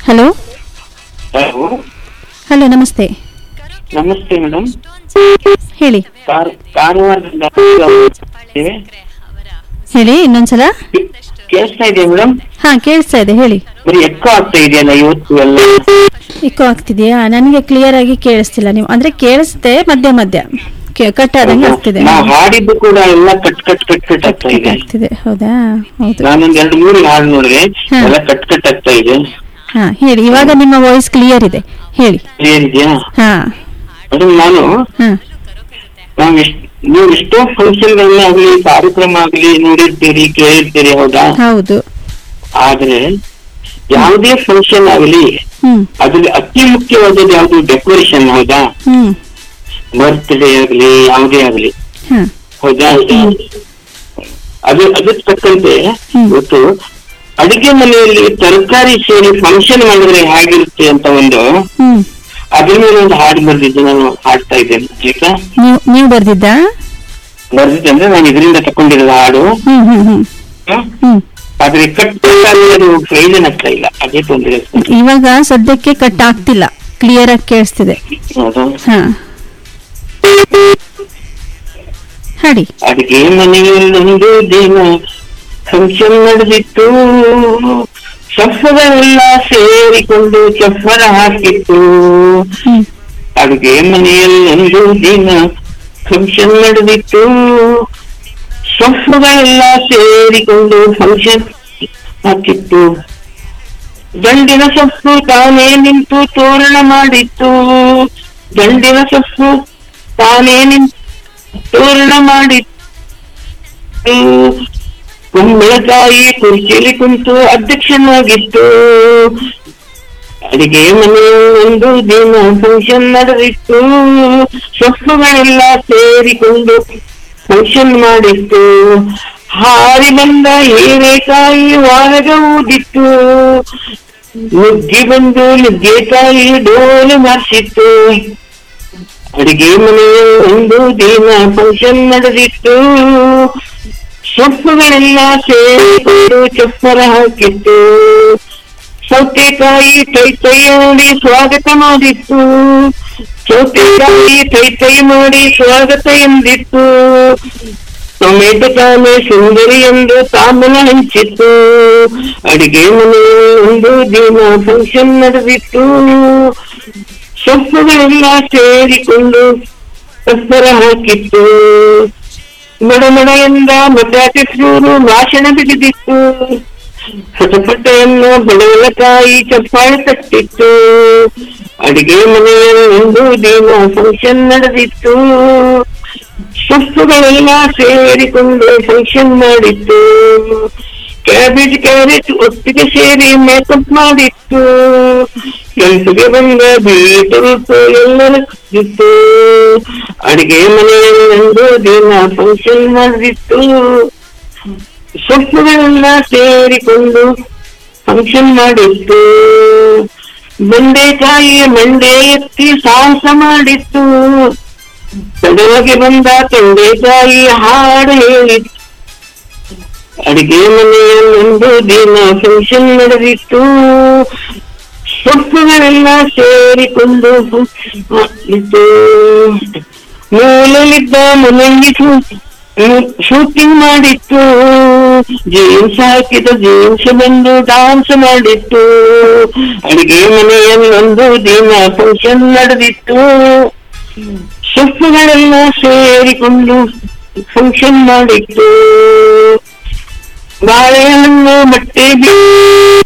Hello hello hello ನಮಸ್ತೆ ನಮಸ್ತೆ madam ಹೇಳಿ ಕಾರ್ ಕಾರವಾರದಿಂದ ಇದ್ದೀವಿ. ಹೇಳಿ ಇನ್ನೊಂದ್ಸಲ ಕೇಳಿಸ್ತಾ ಇದೆಯಾ ಮೇಡಮ್ ಹಾ ಕೇಳಿಸ್ತಾ ಇದೆ ಹೇಳಿ ಬರೀ ಎಕ್ಕೋ ಆಗ್ತಾ ಇದೆಯಲ್ಲ ಇವತ್ತು ಎಲ್ಲ ಇಕ್ಕೋ ಆಗ್ತಿದೆಯಾ ನನಗೆ ಕ್ಲಿಯರ್ ಆಗಿ ಕೇಳಿಸ್ತಿಲ್ಲ ನೀವು ಅಂದ್ರೆ ಕೇಳಿಸ್ತೆ ಮಧ್ಯ ಮಧ್ಯ ಕೆ- ಕಟ್ ಆದಂಗೆ ಆಗ್ತಿದೆ ನಾವು ಹಾಡಿದ್ದು ಕೂಡ ಎಲ್ಲ ಕಟ್ ಕಟ್ ಕಟ್ ಕಟ್ ಆಗ್ತಾ ಇದೆ ಆಗ್ತಿದೆ ಹೌದಾ ಹೌದು ನಾನೊಂದ್ ಎರಡು ಮೂರು ಹಾಡು ನೋಡಿದೆ ಹಾ. ಎಲ್ಲ ಕಟ್ ಕಟ್ ಆಗ್ತಾ ಇದೆ ಹಾ ಹೇಳಿ ಇವಾಗ ನಿಮ್ಮ ವಾಯ್ಸ್ ಕ್ಲಿಯರ್ ಇದೆ ಹೇಳಿ ಏನಿದೆಯಾ ಹಾ ಮೇಡಮ್ ನಾನು ಹಾ ನಾವು ಎಷ್ಟ್ ನೀವು ಎಷ್ಟೋ ಫಂಕ್ಷನ್ ಆಗ್ಲಿ ಕಾರ್ಯಕ್ರಮ ಆಗ್ಲಿ ನೋಡಿರ್ತೀರಿ ಕೇಳಿರ್ತೀರಿ ಹೌದಾ ಹೌದು ಆದ್ರೆ ಯಾವುದೇ ಫಂಕ್ಷನ್ ಆಗಲಿ ಹ್ಮ್ ಅದ್ರಲ್ಲಿ ಅತಿ ಮುಖ್ಯವಾದದ್ದು ಯಾವುದು ಡೆಕೋರೇಷನ್ ಹೌದಾ ಹ್ಮ್ ಬರ್ತ್ಡೇ ಆಗ್ಲಿ ಯಾವುದೇ ಆಗ್ಲಿ ಹಾ ಹೌದಾ ಅದು ಅದಕ್ಕೆ ತಕ್ಕಂತೆ ಹ್ಮ್. ಇವತ್ತು ಅಡಿಗೆ ಮನೆಯಲ್ಲಿ ತರಕಾರಿ ಸೇರಿ ಫಂಕ್ಷನ್ ಮಾಡಿದ್ರೆ ಹೇಗಿರುತ್ತೆ ಅಂತ ಒಂದು ಹ್ಮ್ ಅದ್ರ ಮೇಲೆ ಒಂದು ಹಾಡು ಬರ್ದಿದ್ದು ನಾನು ಹಾಡ್ತಾ ಇದ್ದೇನೆ ಆಯ್ತಾ ನೀವು ನೀವು ಬರ್ದಿದ್ದಾ ಬರ್ದಿದ್ದೆ ಅಂದ್ರೆ ನಾನು ಇದರಿಂದ ತಕೊಂಡಿರೋದು ಹಾಡು ಹ್ಮ್ ಹ್ಮ್ ಹ್ಮ್ ಹ್ಮ್? ಹ್ಮ್ ಆದ್ರೆ ಕಟ್ ಅದು ಪ್ರಯೋಜನ ಆಗ್ತಾ ಇಲ್ಲ ಅದೇ ತೊಂದರೆ ಇವಾಗ ಸದ್ಯಕ್ಕೆ ಕಟ್ ಆಗ್ತಿಲ್ಲ ಕ್ಲಿಯರ್ ಆಗಿ ಕೇಳಿಸ್ತಿದೆ ಹೌದು ಹಾ ಹಾಡಿ ಅಡಿಗೆ ಮನೆಯಲ್ಲೊಂದು ದಿನ ಫಂಕ್ಷನ್ ನಡೆದಿತ್ತು ಸಫಗಳೆಲ್ಲ ಸೇರಿಕೊಂಡು ಚಪ್ಪರ ಹಾಕಿತ್ತು ಹ್ಮ್ ಅಡುಗೆ ಮನೆಯಲ್ಲೊಂದು ದಿನ ಫಂಕ್ಷನ್ ನಡೆದಿತ್ತು ಸೊಪ್ಪುಗಳೆಲ್ಲ ಸೇರಿಕೊಂಡು ಫಂಕ್ಷನ್ ಹಾಕಿತ್ತು ಗಂಡಿನ ಸೊಪ್ಪು ತಾನೇ ನಿಂತು ತೋರಣ ಮಾಡಿತ್ತು ಗಂಡಿನ ಸೊಪ್ಪು ತಾನೇ ನಿಂತು ತೋರಣ ಮಾಡಿತ್ತು ಕುಂಬಳಕಾಯಿ ಕುರ್ಚಿಯಲ್ಲಿ ಕುಂತು ಅಧ್ಯಕ್ಷನಾಗಿತ್ತು ಅಡಿಗೆ ಮನೆ ಒಂದು ದಿನ ಫಂಕ್ಷನ್ ನಡೆದಿತ್ತು ಸೊಪ್ಪುಗಳೆಲ್ಲ ಸೇರಿಕೊಂಡು ಫಂಕ್ಷನ್ ಮಾಡಿತ್ತು ಹಾರಿ ಬಂದ ಹೀರೆಕಾಯಿ ವಾರಗ ಊದಿತ್ತು ನುಗ್ಗಿ ಬಂದು ನುಗ್ಗೆಕಾಯಿ ಡೋಲು ಮಾಡಿಸಿತ್ತು ಅಡಿಗೆ ಮನೆಯ ಒಂದು ದಿನ ಫಂಕ್ಷನ್ ನಡೆದಿತ್ತು ಸೊಪ್ಪುಗಳೆಲ್ಲ ಸೇರಿಕೊಂಡು ಚಪ್ಪರ ಹಾಕಿತ್ತು ಸೌತೆಕಾಯಿ ತೈ ತೈ ಮಾಡಿ ಸ್ವಾಗತ ಮಾಡಿತ್ತು ಸೌತೆಕಾಯಿ ತೈ ತೈ ಮಾಡಿ ಸ್ವಾಗತ ಎಂದಿತ್ತು ಟೊಮೆಟೊ ತಾನೆ ಸುಂದರಿ ಎಂದು ತಾಂಬೂಲ ಹಂಚಿತ್ತು ಅಡಿಗೆ ಮನೆ ಒಂದು ದಿನ ಫಂಕ್ಷನ್ ನಡೆದಿತ್ತು ಸೊಪ್ಪುಗಳೆಲ್ಲ ಸೇರಿಕೊಂಡು ಕಪ್ಪರ ಹಾಕಿತ್ತು ಮಡ ಮಡ ಎಂದ ಮಟಾಟೆ ಸೂರು ಭಾಷಣ ಬಿಗಿದಿತ್ತು ಪಟಪಟೆಯನ್ನು ಬಡವಲಕಾಯಿ ಚಪ್ಪಾಳೆ ತಟ್ಟಿತ್ತು ಅಡಿಗೆ ಮನೆಯಲ್ಲಿ ಒಂದು ದಿನ ಫಂಕ್ಷನ್ ನಡೆದಿತ್ತು ಸೊಪ್ಪುಗಳೆಲ್ಲ ಸೇರಿಕೊಂಡು ಫಂಕ್ಷನ್ ಮಾಡಿತ್ತು ಕ್ಯಾಬೇಜ್ ಕ್ಯಾರೆಟ್ ಒಟ್ಟಿಗೆ ಸೇರಿ ಮೇಕಪ್ ಮಾಡಿತ್ತು ಕೆಂಪಿಗೆ ಬಂದ ಬೀಟ್ರೂಟ್ ಎಲ್ಲ ಇತ್ತು ಅಡಿಗೆ ಮನೆಯಲ್ಲಿ ಒಂದು ದಿನ ಫಂಕ್ಷನ್ ಮಾಡಿತ್ತು ಸೊಪ್ಪುಗಳೆಲ್ಲ ಸೇರಿಕೊಂಡು ಫಂಕ್ಷನ್ ಮಾಡಿತ್ತು ಬೆಂಡೆಕಾಯಿ ಮಂಡೆ ಎತ್ತಿ ಸಾಹಸ ಮಾಡಿತ್ತು ತಡವಾಗಿ ಬಂದ ತೊಂಡೆಕಾಯಿ ಹಾಡು ಹೇಳಿತ್ತು ಅಡಿಗೆ ಮನೆಯಲ್ಲೊಂದು ದಿನ ಫಂಕ್ಷನ್ ನಡೆದಿತ್ತು ಸೊಪ್ಪುಗಳೆಲ್ಲ ಸೇರಿಕೊಂಡು ಮಾಡಿತ್ತು ಮೂಲಲಿದ್ದ ಮನೆಯಲ್ಲಿ ಶೂಟಿಂಗ್ ಮಾಡಿತ್ತು ಜೀನ್ಸ್ ಹಾಕಿದ ಜೀನ್ಸ್ ಬಂದು ಡಾನ್ಸ್ ಮಾಡಿತ್ತು ಅಡಿಗೆ ಮನೆಯಲ್ಲೊಂದು ದಿನ ಫಂಕ್ಷನ್ ನಡೆದಿತ್ತು ಸೊಪ್ಪುಗಳೆಲ್ಲ ಸೇರಿಕೊಂಡು ಫಂಕ್ಷನ್ ಮಾಡಿತ್ತು ಬಾಳೆಹಣ್ಣು ಬಟ್ಟೆ ಬಿ